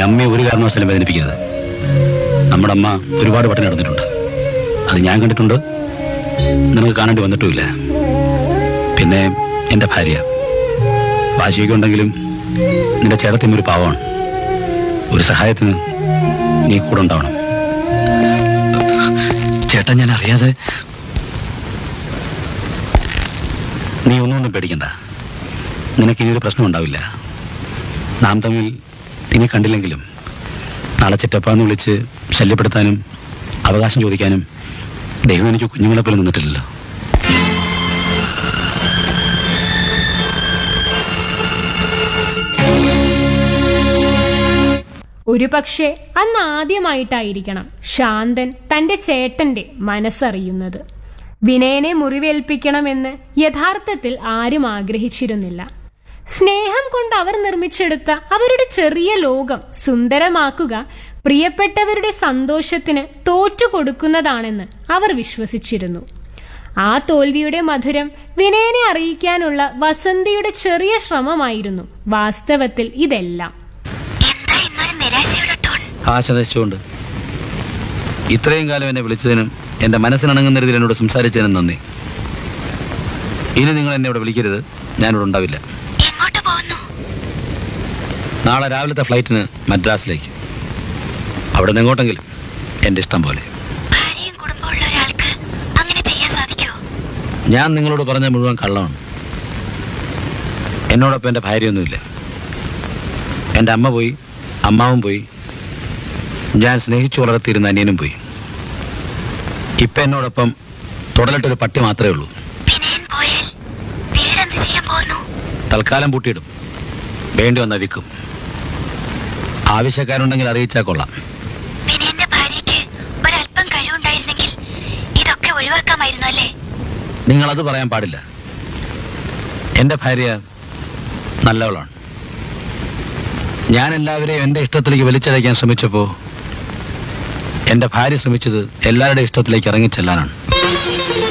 അമ്മയെ ഒരു കാരണവശാലും വേദനിപ്പിക്കരുത് നമ്മുടെ അമ്മ ഒരുപാട് വട്ടം നടന്നിട്ടുണ്ട് അത് ഞാൻ കണ്ടിട്ടുണ്ട് നിനക്ക് കാണേണ്ടി വന്നിട്ടുമില്ല പിന്നെ എൻ്റെ ഭാര്യ വാശിയൊക്കെ ഉണ്ടെങ്കിലും നിന്റെ ചേട്ടത്തിമ്മ ഒരു പാവമാണ് ഒരു സഹായത്തിന് നീ കൂടെ ഉണ്ടാവണം ചേട്ടാ ഞാൻ അറിയാതെ നീ ഒന്നും പേടിക്കണ്ട നിനക്ക് ഇനിയൊരു പ്രശ്നം ഉണ്ടാവില്ല നാം തമ്മിൽ ഇനി കണ്ടില്ലെങ്കിലും നാളെ ചിറ്റപ്പാന്ന് വിളിച്ച് ശല്യപ്പെടുത്താനും അവകാശം ചോദിക്കാനും ദൈവം എനിക്ക് കുഞ്ഞുങ്ങളെ പോലെ നിന്നിട്ടില്ലല്ലോ ഒരുപക്ഷെ അന്ന് ആദ്യമായിട്ടായിരിക്കണം ശാന്തൻ തന്റെ ചേട്ടന്റെ മനസ്സറിയുന്നത് വിനയനെ മുറിവേൽപ്പിക്കണമെന്ന് യഥാർത്ഥത്തിൽ ആരും ആഗ്രഹിച്ചിരുന്നില്ല സ്നേഹം കൊണ്ട് അവർ നിർമ്മിച്ചെടുത്ത അവരുടെ ചെറിയ ലോകം സുന്ദരമാക്കുക പ്രിയപ്പെട്ടവരുടെ സന്തോഷത്തിന് തോറ്റുകൊടുക്കുന്നതാണെന്ന് അവർ വിശ്വസിച്ചിരുന്നു ആ തോൽവിയുടെ മധുരം വിനയനെ അറിയിക്കാനുള്ള വസന്തിയുടെ ചെറിയ ശ്രമമായിരുന്നു വാസ്തവത്തിൽ ഇതെല്ലാം എന്താ ഇന്നൊരു നിരാശയുടെ ടോൺ ആശ നശിച്ചുകൊണ്ട് ഇത്രയും കാലം എന്നെ വിളിച്ചതിനും എൻ്റെ മനസ്സിനണങ്ങുന്ന രീതിയിൽ എന്നോട് സംസാരിച്ചതിനും നന്ദി ഇനി നിങ്ങൾ എന്നെ ഇവിടെ വിളിക്കരുത് ഞാനിവിടെ ഉണ്ടാവില്ല എങ്ങോട്ട് പോകുന്നു നാളെ രാവിലത്തെ ഫ്ലൈറ്റിന് മദ്രാസിലേക്ക് അവിടെ നിന്ന് എങ്ങോട്ടെങ്കിലും എൻ്റെ ഇഷ്ടം പോലെ ഭാര്യയും കുടുംബമുള്ള ഒരാൾക്ക് അങ്ങനെ ചെയ്യാൻ സാധിക്കുമോ ഞാൻ നിങ്ങളോട് പറഞ്ഞ മുഴുവൻ കള്ളമാണ് എന്നോടൊപ്പം എൻ്റെ ഭാര്യയൊന്നുമില്ല എൻ്റെ അമ്മ പോയി അമ്മാവും പോയി ഞാൻ സ്നേഹിച്ചു വളർത്തിയിരുന്ന അനിയനും പോയി ഇപ്പം എന്നോടൊപ്പം തുടലിട്ടൊരു പട്ടി മാത്രമേ ഉള്ളൂ വിനയൻ പോയാൽ വീടെന്ത് ചെയ്യാൻ പോകുന്നു തൽക്കാലം പൂട്ടിയിടും വേണ്ടി വന്ന വിൽക്കും ആവശ്യക്കാരുണ്ടെങ്കിൽ അറിയിച്ചാൽ കൊള്ളാം വിനയന്റെ ഭാര്യയ്ക്ക് ഒരല്പം കഴിവുണ്ടായിരുന്നെങ്കിൽ ഇതൊക്കെ ഒഴിവാക്കാമായിരുന്നു അല്ലേ നിങ്ങളത് പറയാൻ പാടില്ല എൻ്റെ ഭാര്യ നല്ലവളാണ് ഞാൻ എല്ലാവരെയും എൻ്റെ ഇഷ്ടത്തിലേക്ക് വലിച്ചടയ്ക്കാൻ ശ്രമിച്ചപ്പോൾ എൻ്റെ ഭാര്യ ശ്രമിച്ചത് എല്ലാവരുടെയും ഇഷ്ടത്തിലേക്ക് ഇറങ്ങിച്ചെല്ലാനാണ്